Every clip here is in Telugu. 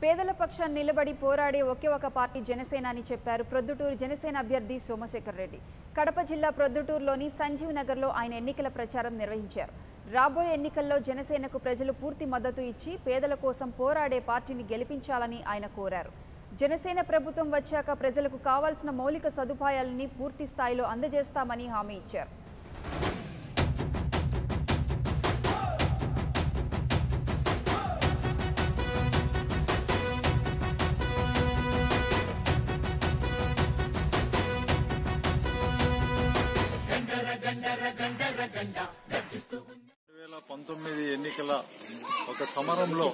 పేదల పక్షాన్ని నిలబడి పోరాడే ఒకే ఒక పార్టీ జనసేన అని చెప్పారు ప్రొద్దుటూరు జనసేన అభ్యర్థి సోమశేఖర్ రెడ్డి కడప జిల్లా ప్రొద్దుటూరులోని సంజీవ్ నగర్లో ఆయన ఎన్నికల ప్రచారం నిర్వహించారు రాబోయే ఎన్నికల్లో జనసేనకు ప్రజలు పూర్తి మద్దతు ఇచ్చి పేదల కోసం పోరాడే పార్టీని గెలిపించాలని ఆయన కోరారు జనసేన ప్రభుత్వం వచ్చాక ప్రజలకు కావాల్సిన మౌలిక సదుపాయాలని పూర్తి స్థాయిలో అందజేస్తామని హామీ ఇచ్చారు వేల పంతొమ్మిది ఎన్నికల ఒక సమరంలో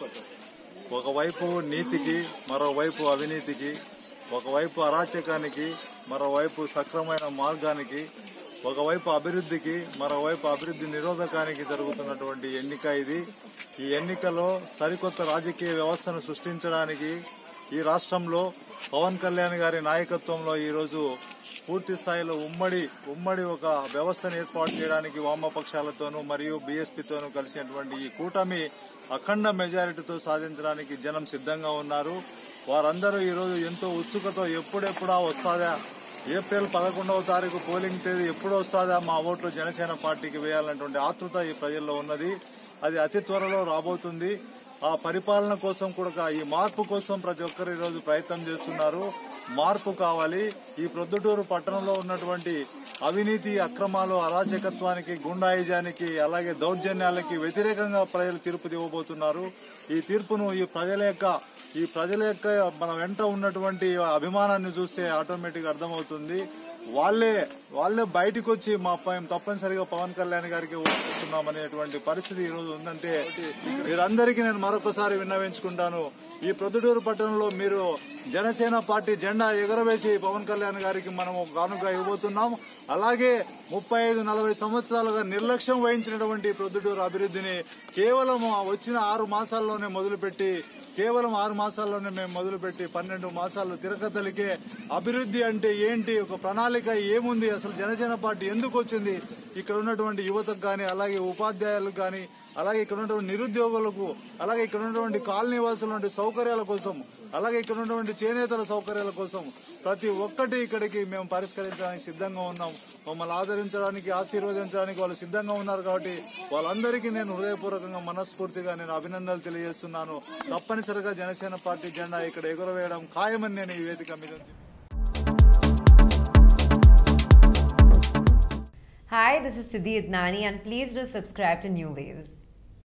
ఒకవైపు నీతికి మరోవైపు అవినీతికి ఒకవైపు అరాచకానికి మరోవైపు సక్రమైన మార్గానికి ఒకవైపు అభివృద్ధికి మరోవైపు అభివృద్ధి నిరోధకానికి జరుగుతున్నటువంటి ఎన్నిక ఇది ఈ ఎన్నికలో సరికొత్త రాజకీయ వ్యవస్థను సృష్టించడానికి ఈ రాష్ట్రంలో పవన్ కళ్యాణ్ గారి నాయకత్వంలో ఈరోజు పూర్తి స్థాయిలో ఉమ్మడి ఉమ్మడి ఒక వ్యవస్థను ఏర్పాటు చేయడానికి వామపక్షాలతోనూ మరియు బీఎస్పీతోనూ కలిసినటువంటి ఈ కూటమి అఖండ మెజారిటీతో సాధించడానికి జనం సిద్ధంగా ఉన్నారు వారందరూ ఈరోజు ఎంతో ఉత్సుకతో ఎప్పుడెప్పుడా వస్తాదా ఏప్రిల్ పదకొండవ తారీఖు పోలింగ్ తేదీ ఎప్పుడు వస్తాదా మా ఓట్లు జనసేన పార్టీకి వేయాలన్నటువంటి ఆతృత ఈ ప్రజల్లో ఉన్నది అది అతి త్వరలో రాబోతుంది ఆ పరిపాలన కోసం కూడా ఈ మార్పు కోసం ప్రతి ఒక్కరు ఈరోజు ప్రయత్నం చేస్తున్నారు మార్పు కావాలి ఈ ప్రొద్దుటూరు పట్టణంలో ఉన్నటువంటి అవినీతి అక్రమాలు అరాచకత్వానికి గుండాయిజానికి అలాగే దౌర్జన్యాలకి వ్యతిరేకంగా ప్రజలు తీర్పు ఇవ్వబోతున్నారు ఈ తీర్పును ఈ ప్రజల యొక్క ఈ ప్రజల యొక్క మన వెంట ఉన్నటువంటి అభిమానాన్ని చూస్తే ఆటోమేటిక్ అర్థమవుతుంది వాళ్ళే వాళ్ళే బయటకు వచ్చి మా పై- తప్పనిసరిగా పవన్ కళ్యాణ్ గారికి ఓటిస్తున్నాం అనేటువంటి పరిస్థితి ఈ రోజు ఉందంటే మీరందరికీ నేను మరొకసారి విన్నవించుకుంటాను ఈ ప్రొద్దుటూరు పట్టణంలో మీరు జనసేన పార్టీ జెండా ఎగరవేసి పవన్ కళ్యాణ్ గారికి మనము కానుక ఇవ్వబోతున్నాం అలాగే ముప్పై ఐదు నలభై సంవత్సరాలుగా నిర్లక్ష్యం వహించినటువంటి ప్రొద్దుటూరు అభివృద్ధిని కేవలం ఆ వచ్చిన ఆరు మాసాల్లోనే మొదలుపెట్టి కేవలం ఆరు మాసాల్లోనే మేము మొదలుపెట్టి పన్నెండు మాసాలు తిరగతలికే అభివృద్ధి అంటే ఏంటి ఒక ప్రణాళిక ఏముంది అసలు జనసేన పార్టీ ఎందుకు వచ్చింది ఇక్కడ ఉన్నటువంటి యువతకు కానీ అలాగే ఉపాధ్యాయులకు కానీ అలాగే ఇక్కడ ఉన్నటువంటి నిరుద్యోగులకు అలాగే ఇక్కడ ఉన్నటువంటి కాలనీ వాసుల సౌకర్యాల కోసం అలాగే ఇక్కడ ఉన్నటువంటి చేనేతల సౌకర్యాల కోసం ప్రతి ఒక్కటి ఇక్కడికి మేము పరిష్కరించడానికి సిద్ధంగా ఉన్నాం మమ్మల్ని ఆదరించడానికి ఆశీర్వదించడానికి వాళ్ళు సిద్ధంగా ఉన్నారు కాబట్టి వాళ్ళందరికీ నేను హృదయపూర్వకంగా మనస్ఫూర్తిగా నేను అభినందనలు తెలియజేస్తున్నాను తప్పనిసరిగా జనసేన పార్టీ జెండా ఇక్కడ ఎగురవేయడం ఖాయమని నేను ఈ వేదిక మీద నుంచి Hi, this is Siddhi Idnani, and please do subscribe to New Waves.